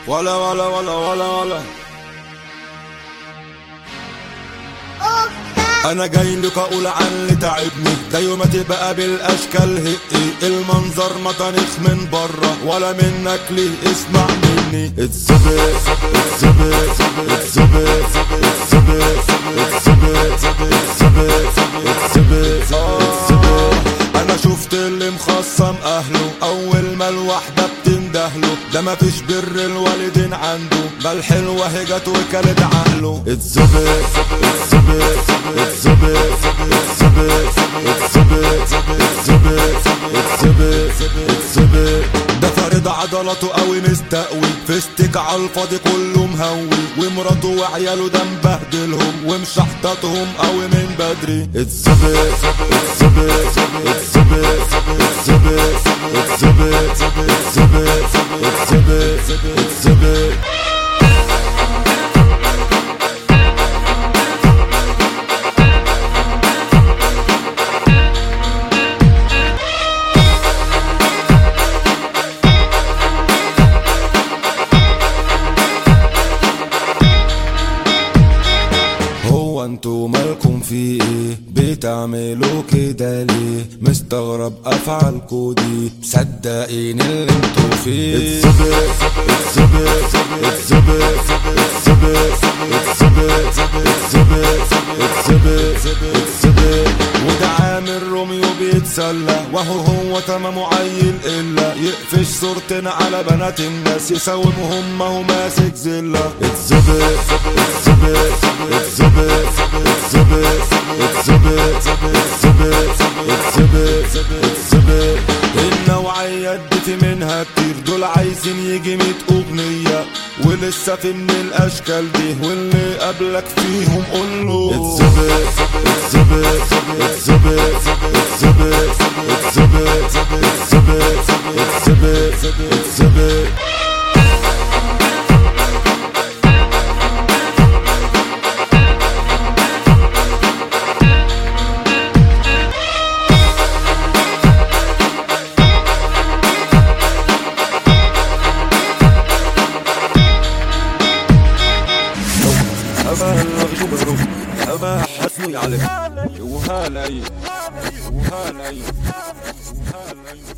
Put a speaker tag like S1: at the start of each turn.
S1: ولا ولا ولا ولا ولا انا جاي لك اقول عن اللي تعبني ده يوم تبقى بالاشكال هقي المنظر ما طريخ من بره ولا منك ليه اسمع مني اتزبط اتزبط اتزبط اتزبط اتزبط اتزبط اتزبط اتزبط انا شفت اللي مخصم اهله اول ما الواحده بتندهله ده مفيش بر الوالدين عنده ده الحلوه هجت وكلت عقله اتزبط اتزبط اتزبط اتزبط اتزبط اتزبط اتزبط اتزبط ده فارد عضلاته قوي مستقوي فيستك على الفاضي كله مهوي ومراته وعياله ده مبهدلهم ومشحططهم قوي من بدري اتزبط اتزبط اتزبط اتزبط اتزبط اتزبط اتزبط اتزبط هو انتوا مالكم في ايه بتعملوا كده ليه مستغرب افعالكوا دي مصدقين اللي انتوا فيه اتزبط اتزبط اتزبط اتزبط اتزبط اتزبط اتزبط اتزبط وده عامل روميو بيتسلى وهو هو تمام عيل الا يقفش صورتنا على بنات الناس يساومهم ما هو ماسك زله اتزبط اتزبط اتزبط اتزبط اتزبط اتزبط اتزبط اتزبط النوعيات دي في منها كتير دول عايزين يجي ميت اغنية ولسه في من الاشكال دي واللي قبلك فيهم قوله اتزبط اتزبط اتزبط اتزبط اتزبط اتزبط اتزبط اتزبط
S2: أبا الغشوم أبا حسني عليك وهالي وهالي وهالي